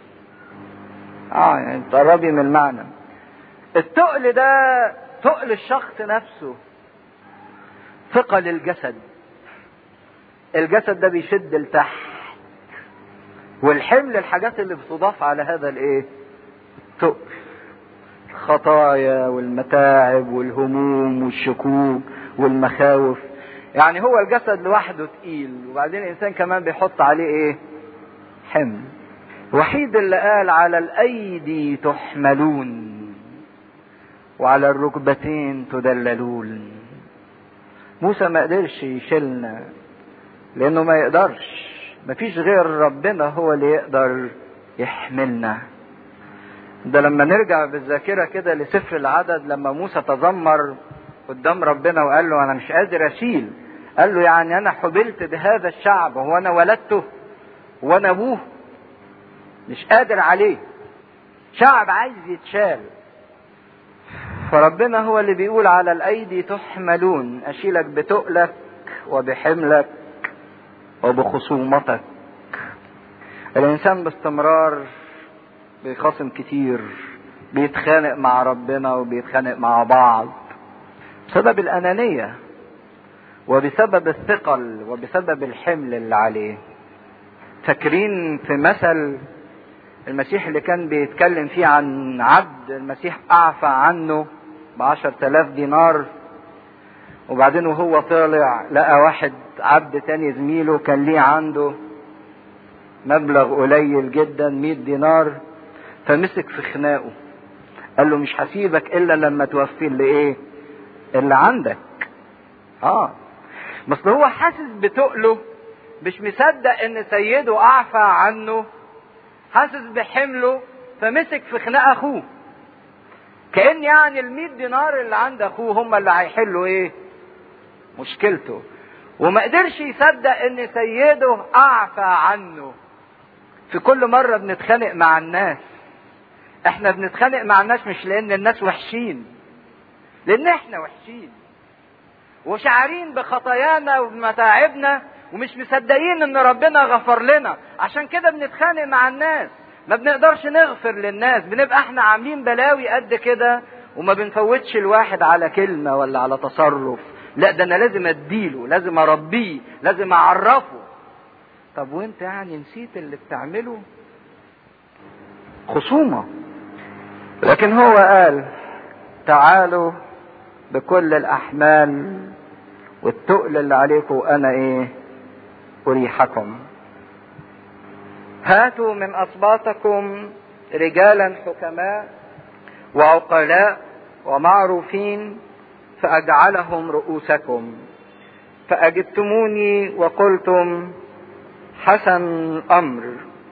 اه يعني تقربي من المعنى التقل ده تقل الشخص نفسه ثقل الجسد الجسد ده بيشد لتحت والحمل الحاجات اللي بتضاف على هذا الايه التقل الخطايا والمتاعب والهموم والشكوك والمخاوف يعني هو الجسد لوحده تقيل وبعدين الانسان كمان بيحط عليه ايه حمل الوحيد اللي قال على الايدي تحملون وعلى الركبتين تدللون موسى ما قدرش يشيلنا لانه ما يقدرش مفيش غير ربنا هو اللي يقدر يحملنا ده لما نرجع بالذاكرة كده لسفر العدد لما موسى تذمر قدام ربنا وقال له انا مش قادر اشيل قال له يعني انا حبلت بهذا الشعب هو انا ولدته وانا ابوه مش قادر عليه شعب عايز يتشال فربنا هو اللي بيقول على الايدي تحملون اشيلك بتقلك وبحملك وبخصومتك الانسان باستمرار بيخاصم كتير بيتخانق مع ربنا وبيتخانق مع بعض بسبب الانانيه وبسبب الثقل وبسبب الحمل اللي عليه فاكرين في مثل المسيح اللي كان بيتكلم فيه عن عبد المسيح اعفى عنه بعشر تلاف دينار وبعدين وهو طالع لقى واحد عبد تاني زميله كان ليه عنده مبلغ قليل جدا 100 دينار فمسك في خناقه قال له مش هسيبك الا لما توفي اللي ايه اللي عندك اه بس هو حاسس بتقله مش مصدق ان سيده اعفى عنه حاسس بحمله فمسك في خناق اخوه كان يعني ال دينار اللي عند اخوه هم اللي هيحلوا ايه مشكلته وما قدرش يصدق ان سيده اعفى عنه في كل مرة بنتخانق مع الناس احنا بنتخانق مع الناس مش لان الناس وحشين لان احنا وحشين وشعارين بخطايانا وبمتاعبنا ومش مصدقين ان ربنا غفر لنا عشان كده بنتخانق مع الناس ما بنقدرش نغفر للناس بنبقى احنا عاملين بلاوي قد كده وما بنفوتش الواحد على كلمة ولا على تصرف لا ده انا لازم اديله لازم اربيه لازم اعرفه طب وانت يعني نسيت اللي بتعمله خصومة لكن هو قال تعالوا بكل الاحمال والتقل اللي عليكم انا ايه اريحكم هاتوا من اسباطكم رجالا حكماء وعقلاء ومعروفين فاجعلهم رؤوسكم فاجبتموني وقلتم حسن الامر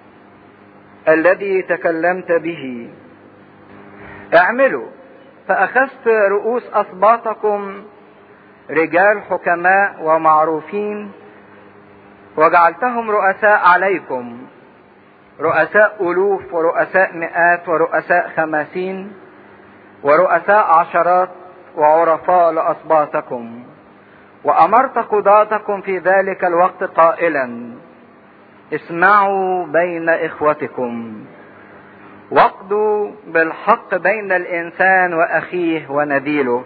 الذي تكلمت به اعملوا فاخذت رؤوس اسباطكم رجال حكماء ومعروفين وجعلتهم رؤساء عليكم رؤساء الوف ورؤساء مئات ورؤساء خماسين ورؤساء عشرات وعرفاء لاسباطكم وامرت قضاتكم في ذلك الوقت قائلا اسمعوا بين اخوتكم واقضوا بالحق بين الانسان واخيه ونذيله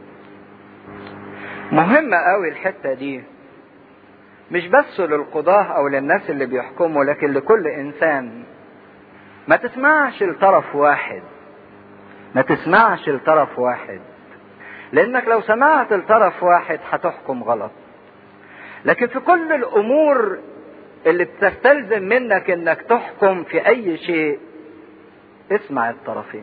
مهمة قوي الحتة دي مش بس للقضاة او للناس اللي بيحكموا لكن لكل انسان ما تسمعش لطرف واحد ما تسمعش لطرف واحد لانك لو سمعت لطرف واحد هتحكم غلط لكن في كل الامور اللي بتستلزم منك انك تحكم في اي شيء اسمع الطرفين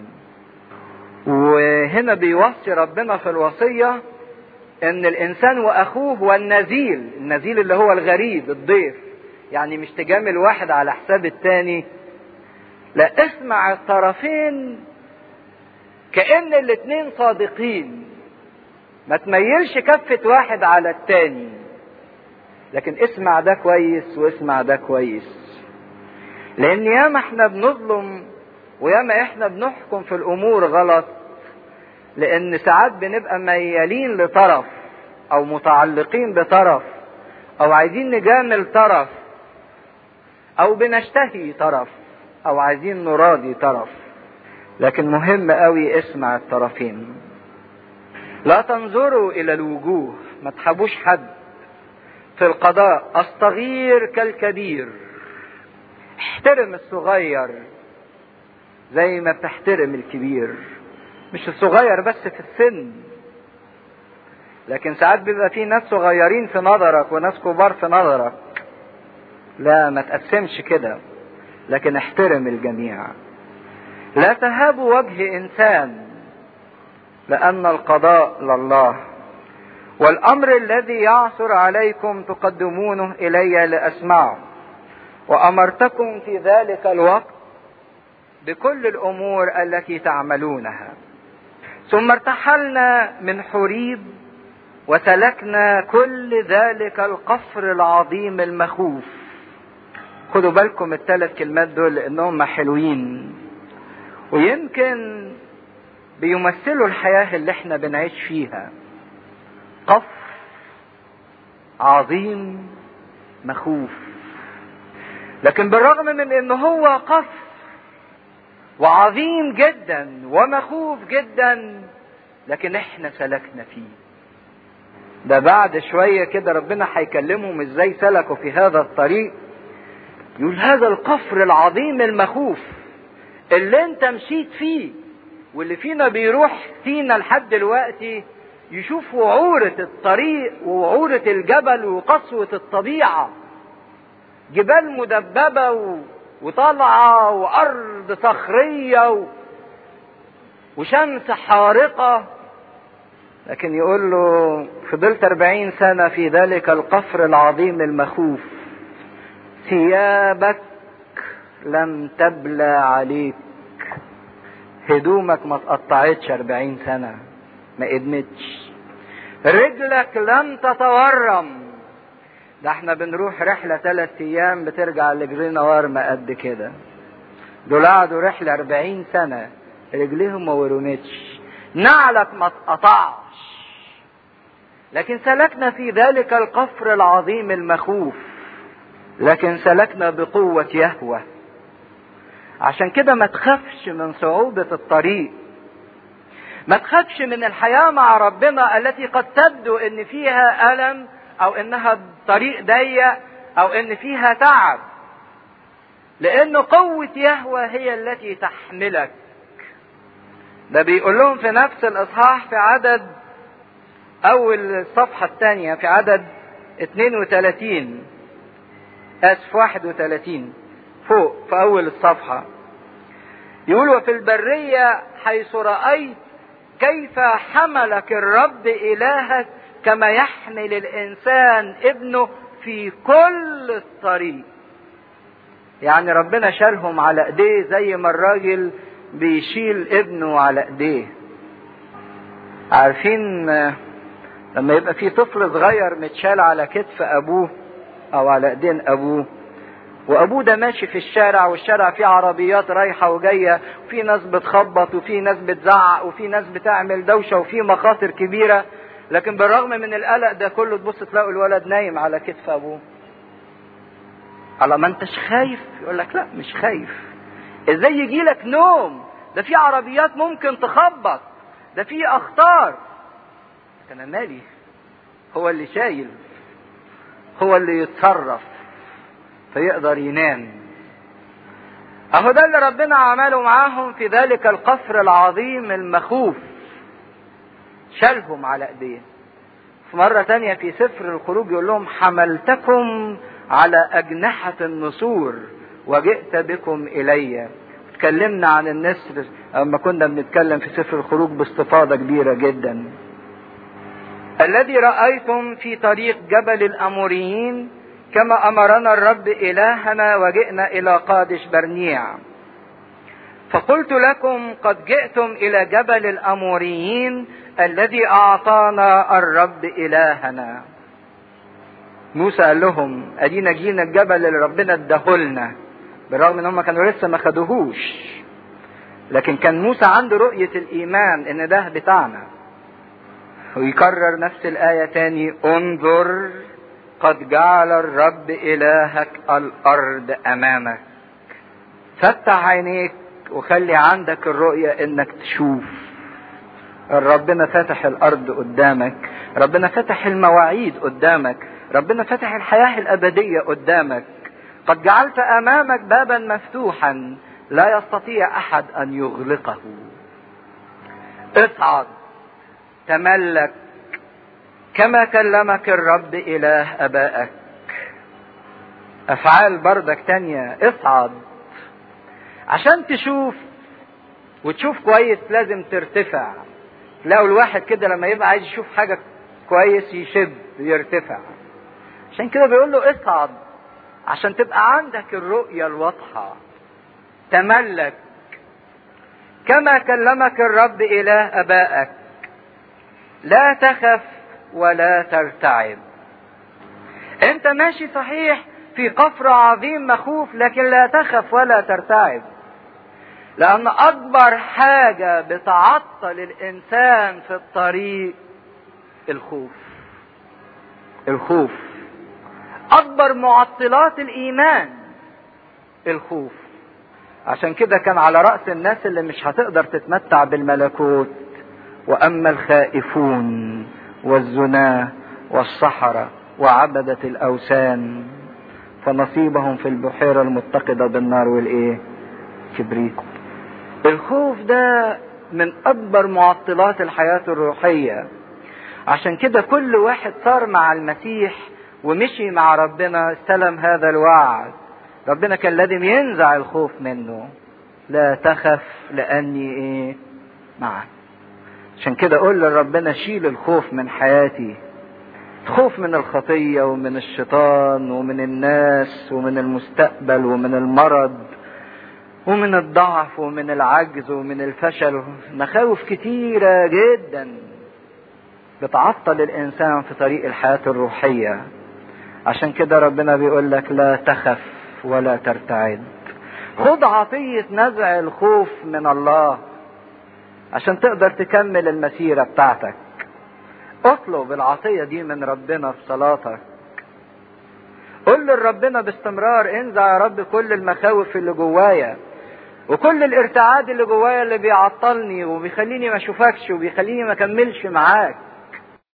وهنا بيوصي ربنا في الوصية ان الانسان واخوه والنزيل النزيل اللي هو الغريب الضيف يعني مش تجامل واحد على حساب التاني لا اسمع الطرفين كأن الاتنين صادقين ما تميلش كفة واحد على التاني لكن اسمع ده كويس واسمع ده كويس لان ياما احنا بنظلم وياما احنا بنحكم في الامور غلط لان ساعات بنبقى ميالين لطرف او متعلقين بطرف او عايزين نجامل طرف او بنشتهي طرف او عايزين نراضي طرف لكن مهم قوي اسمع الطرفين لا تنظروا الى الوجوه ما تحبوش حد في القضاء الصغير كالكبير احترم الصغير زي ما بتحترم الكبير مش الصغير بس في السن لكن ساعات بيبقى في ناس صغيرين في نظرك وناس كبار في نظرك لا ما تقسمش كده لكن احترم الجميع لا تهابوا وجه انسان لان القضاء لله والامر الذي يعثر عليكم تقدمونه الي لاسمعه وامرتكم في ذلك الوقت بكل الامور التي تعملونها ثم ارتحلنا من حريب وسلكنا كل ذلك القصر العظيم المخوف خدوا بالكم الثلاث كلمات دول لانهم حلوين ويمكن بيمثلوا الحياة اللي احنا بنعيش فيها قصر عظيم مخوف لكن بالرغم من ان هو قصر وعظيم جدا ومخوف جدا لكن احنا سلكنا فيه ده بعد شوية كده ربنا هيكلمهم ازاي سلكوا في هذا الطريق يقول هذا القفر العظيم المخوف اللي انت مشيت فيه واللي فينا بيروح فينا لحد دلوقتي يشوف وعورة الطريق ووعورة الجبل وقسوة الطبيعة جبال مدببة و... وطالعة وأرض صخرية و... وشمس حارقة لكن يقول له فضلت أربعين سنة في ذلك القفر العظيم المخوف ثيابك لم تبلى عليك هدومك ما تقطعتش أربعين سنة ما قدمتش رجلك لم تتورم ده احنا بنروح رحلة ثلاث ايام بترجع رجلينا ورمة قد كده دول قعدوا رحلة أربعين سنة رجليهم ما ورمتش نعلك ما اتقطعش لكن سلكنا في ذلك القفر العظيم المخوف لكن سلكنا بقوة يهوه عشان كده ما تخافش من صعوبة الطريق ما تخافش من الحياة مع ربنا التي قد تبدو ان فيها ألم او انها طريق ضيق او ان فيها تعب لان قوة يهوى هي التي تحملك ده بيقول لهم في نفس الاصحاح في عدد اول الصفحة الثانية في عدد 32 اسف 31 فوق في اول الصفحة يقول وفي البرية حيث رأيت كيف حملك الرب إلهك كما يحمل الإنسان ابنه في كل الطريق يعني ربنا شالهم على ايديه زي ما الراجل بيشيل ابنه على ايديه عارفين لما يبقى في طفل صغير متشال على كتف ابوه او على ايدين ابوه وابوه ده ماشي في الشارع والشارع فيه عربيات رايحة وجاية وفي ناس بتخبط وفي ناس بتزعق وفي ناس بتعمل دوشة وفي مخاطر كبيرة لكن بالرغم من القلق ده كله تبص تلاقوا الولد نايم على كتف ابوه على ما انتش خايف يقول لك لا مش خايف ازاي يجي لك نوم ده في عربيات ممكن تخبط ده في اخطار انا مالي هو اللي شايل هو اللي يتصرف فيقدر ينام اهو ده اللي ربنا عمله معاهم في ذلك القصر العظيم المخوف شالهم على ايديه في مرة تانية في سفر الخروج يقول لهم حملتكم على أجنحة النسور وجئت بكم إلي اتكلمنا عن النسر لما كنا بنتكلم في سفر الخروج باستفاضة كبيرة جدا الذي رأيتم في طريق جبل الأموريين كما أمرنا الرب إلهنا وجئنا إلى قادش برنيع فقلت لكم قد جئتم إلى جبل الأموريين الذي أعطانا الرب إلهنا موسى قال لهم أدينا جينا الجبل اللي ربنا اداهولنا بالرغم ان هم كانوا لسه ما خدوهوش لكن كان موسى عنده رؤية الإيمان إن ده بتاعنا ويكرر نفس الآية تاني انظر قد جعل الرب إلهك الأرض أمامك فتح عينيك وخلي عندك الرؤية إنك تشوف ربنا فتح الأرض قدامك ربنا فتح المواعيد قدامك ربنا فتح الحياة الأبدية قدامك قد جعلت أمامك بابا مفتوحا لا يستطيع أحد أن يغلقه اصعد تملك كما كلمك الرب إله أبائك أفعال بردك تانية اصعد عشان تشوف وتشوف كويس لازم ترتفع تلاقوا الواحد كده لما يبقى عايز يشوف حاجة كويس يشد يرتفع عشان كده بيقول له اصعد عشان تبقى عندك الرؤية الواضحة تملك كما كلمك الرب إله أبائك لا تخف ولا ترتعب انت ماشي صحيح في قفر عظيم مخوف لكن لا تخف ولا ترتعب لأن أكبر حاجة بتعطل الإنسان في الطريق الخوف الخوف أكبر معطلات الإيمان الخوف عشان كده كان على رأس الناس اللي مش هتقدر تتمتع بالملكوت وأما الخائفون والزناة والصحراء وعبدة الأوثان فنصيبهم في البحيرة المتقدة بالنار والإيه؟ كبريت. الخوف ده من أكبر معطلات الحياة الروحية. عشان كده كل واحد صار مع المسيح ومشي مع ربنا استلم هذا الوعد ربنا كان لازم ينزع الخوف منه لا تخف لاني ايه معك عشان كده اقول لربنا شيل الخوف من حياتي خوف من الخطيه ومن الشيطان ومن الناس ومن المستقبل ومن المرض ومن الضعف ومن العجز ومن الفشل مخاوف كتيرة جدا بتعطل الإنسان في طريق الحياة الروحية عشان كده ربنا بيقول لك لا تخف ولا ترتعد خد عطية نزع الخوف من الله عشان تقدر تكمل المسيرة بتاعتك اطلب العطية دي من ربنا في صلاتك قل لربنا باستمرار انزع يا رب كل المخاوف اللي جوايا وكل الارتعاد اللي جوايا اللي بيعطلني وبيخليني ما اشوفكش وبيخليني ما اكملش معاك